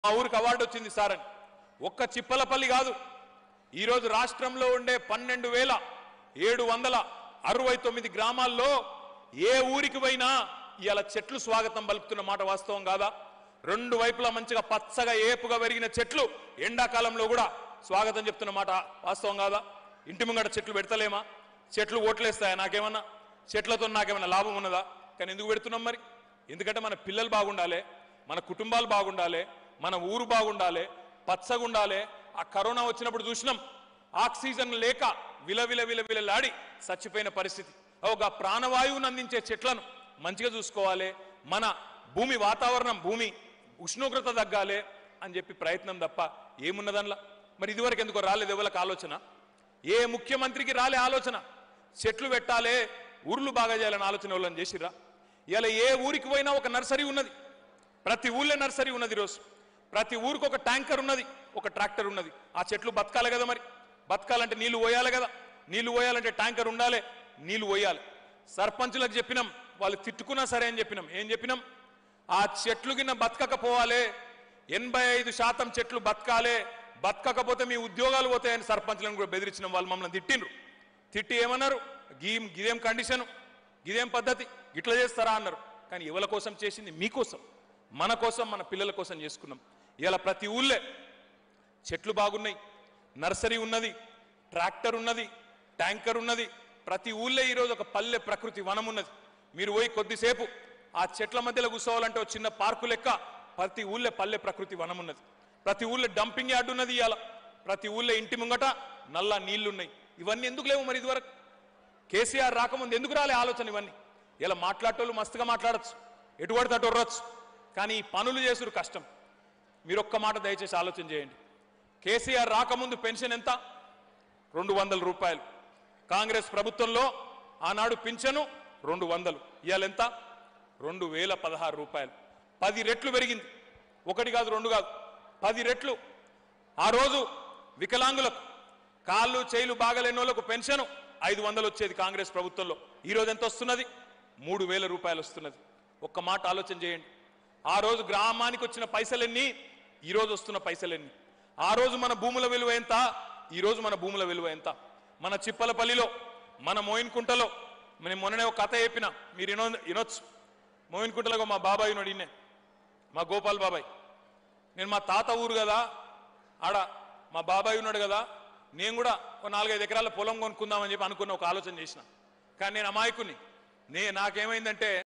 మా ఊరికి అవార్డు వచ్చింది సార్ అని ఒక్క చిప్పలపల్లి కాదు ఈరోజు రాష్ట్రంలో ఉండే పన్నెండు వేల ఏడు వందల అరవై తొమ్మిది గ్రామాల్లో ఏ ఊరికి పోయినా ఇవాళ చెట్లు స్వాగతం పలుకుతున్న మాట వాస్తవం కాదా రెండు వైపులా మంచిగా పచ్చగా ఏపుగా పెరిగిన చెట్లు ఎండాకాలంలో కూడా స్వాగతం చెప్తున్న మాట వాస్తవం కాదా ఇంటి ముంగట చెట్లు పెడతలేమా చెట్లు ఓట్లేస్తాయా నాకేమన్నా చెట్లతో నాకేమన్నా లాభం ఉన్నదా కానీ ఎందుకు పెడుతున్నాం మరి ఎందుకంటే మన పిల్లలు బాగుండాలి మన కుటుంబాలు బాగుండాలి మన ఊరు బాగుండాలి పచ్చగా ఉండాలి ఆ కరోనా వచ్చినప్పుడు చూసినాం ఆక్సిజన్ లేక విలవిల విలవిలలాడి చచ్చిపోయిన పరిస్థితి ఒక ప్రాణవాయువును అందించే చెట్లను మంచిగా చూసుకోవాలి మన భూమి వాతావరణం భూమి ఉష్ణోగ్రత తగ్గాలి అని చెప్పి ప్రయత్నం తప్ప ఏమున్నదన్లా మరి ఇదివరకు ఎందుకో రాలేదు ఎవరికి ఆలోచన ఏ ముఖ్యమంత్రికి రాలే ఆలోచన చెట్లు పెట్టాలే ఊర్లు బాగా చేయాలని ఆలోచన వాళ్ళని చేసిర్రా ఇలా ఏ ఊరికి పోయినా ఒక నర్సరీ ఉన్నది ప్రతి ఊళ్ళో నర్సరీ ఉన్నది ఈరోజు ప్రతి ఊరికి ఒక ట్యాంకర్ ఉన్నది ఒక ట్రాక్టర్ ఉన్నది ఆ చెట్లు బతకాలి కదా మరి బతకాలంటే నీళ్లు పోయాలి కదా నీళ్లు పోయాలంటే ట్యాంకర్ ఉండాలి నీళ్లు పోయాలి సర్పంచులకు చెప్పినాం వాళ్ళు తిట్టుకున్నా సరే అని చెప్పినాం ఏం చెప్పినాం ఆ చెట్లు కింద బతకకపోవాలి ఎనభై ఐదు శాతం చెట్లు బతకాలే బతకకపోతే మీ ఉద్యోగాలు పోతాయని సర్పంచులను కూడా బెదిరించిన వాళ్ళు మమ్మల్ని తిట్టిండ్రు తిట్టి ఏమన్నారు గీ గిదేం కండిషను గిదేం పద్ధతి ఇట్లా చేస్తారా అన్నారు కానీ ఎవరి కోసం చేసింది మీకోసం మన కోసం మన పిల్లల కోసం చేసుకున్నాం ఇలా ప్రతి ఊళ్ళే చెట్లు బాగున్నాయి నర్సరీ ఉన్నది ట్రాక్టర్ ఉన్నది ట్యాంకర్ ఉన్నది ప్రతి ఊళ్ళో ఈరోజు ఒక పల్లె ప్రకృతి వనం ఉన్నది మీరు పోయి కొద్దిసేపు ఆ చెట్ల మధ్యలో కూర్చోవాలంటే ఒక చిన్న పార్కు లెక్క ప్రతి ఊళ్ళో పల్లె ప్రకృతి వనం ఉన్నది ప్రతి ఊళ్ళో డంపింగ్ యార్డ్ ఉన్నది ఇవాళ ప్రతి ఊళ్ళో ఇంటి ముంగట నల్ల నీళ్లున్నాయి ఇవన్నీ ఎందుకు లేవు మరి ఇదివరకు కేసీఆర్ రాకముందు ఎందుకు రాలే ఆలోచన ఇవన్నీ ఇలా మాట్లాడేటోళ్ళు మస్తుగా మాట్లాడచ్చు ఎటు పడితే అటు ఉర్రచ్చు కానీ ఈ పనులు చేసుడు కష్టం మీరు ఒక్క మాట దయచేసి ఆలోచన చేయండి కేసీఆర్ రాకముందు పెన్షన్ ఎంత రెండు వందల రూపాయలు కాంగ్రెస్ ప్రభుత్వంలో ఆనాడు పింఛను రెండు వందలు ఇవాళ ఎంత రెండు వేల పదహారు రూపాయలు పది రెట్లు పెరిగింది ఒకటి కాదు రెండు కాదు పది రెట్లు ఆ రోజు వికలాంగులకు కాళ్ళు చేయిలు బాగలేని వాళ్ళకు పెన్షన్ ఐదు వందలు వచ్చేది కాంగ్రెస్ ప్రభుత్వంలో ఈ రోజు ఎంత వస్తున్నది మూడు వేల రూపాయలు వస్తున్నది ఒక్క మాట ఆలోచన చేయండి ఆ రోజు గ్రామానికి వచ్చిన పైసలెన్ని ఈ రోజు వస్తున్న పైసలెన్ని ఆ రోజు మన భూముల విలువ ఎంత ఈ రోజు మన భూముల విలువ ఎంత మన చిప్పలపల్లిలో మన మోయిన్కుంటలో నేను మొన్ననే ఒక కథ చెప్పిన మీరు వినో వినొచ్చు మోయిన్కుంటలో మా బాబాయ్ ఉన్నాడు ఈయనే మా గోపాల్ బాబాయ్ నేను మా తాత ఊరు కదా ఆడ మా బాబాయ్ ఉన్నాడు కదా నేను కూడా ఒక నాలుగైదు ఎకరాల పొలం కొనుక్కుందామని చెప్పి అనుకున్న ఒక ఆలోచన చేసిన కానీ నేను అమాయకుని నే నాకేమైందంటే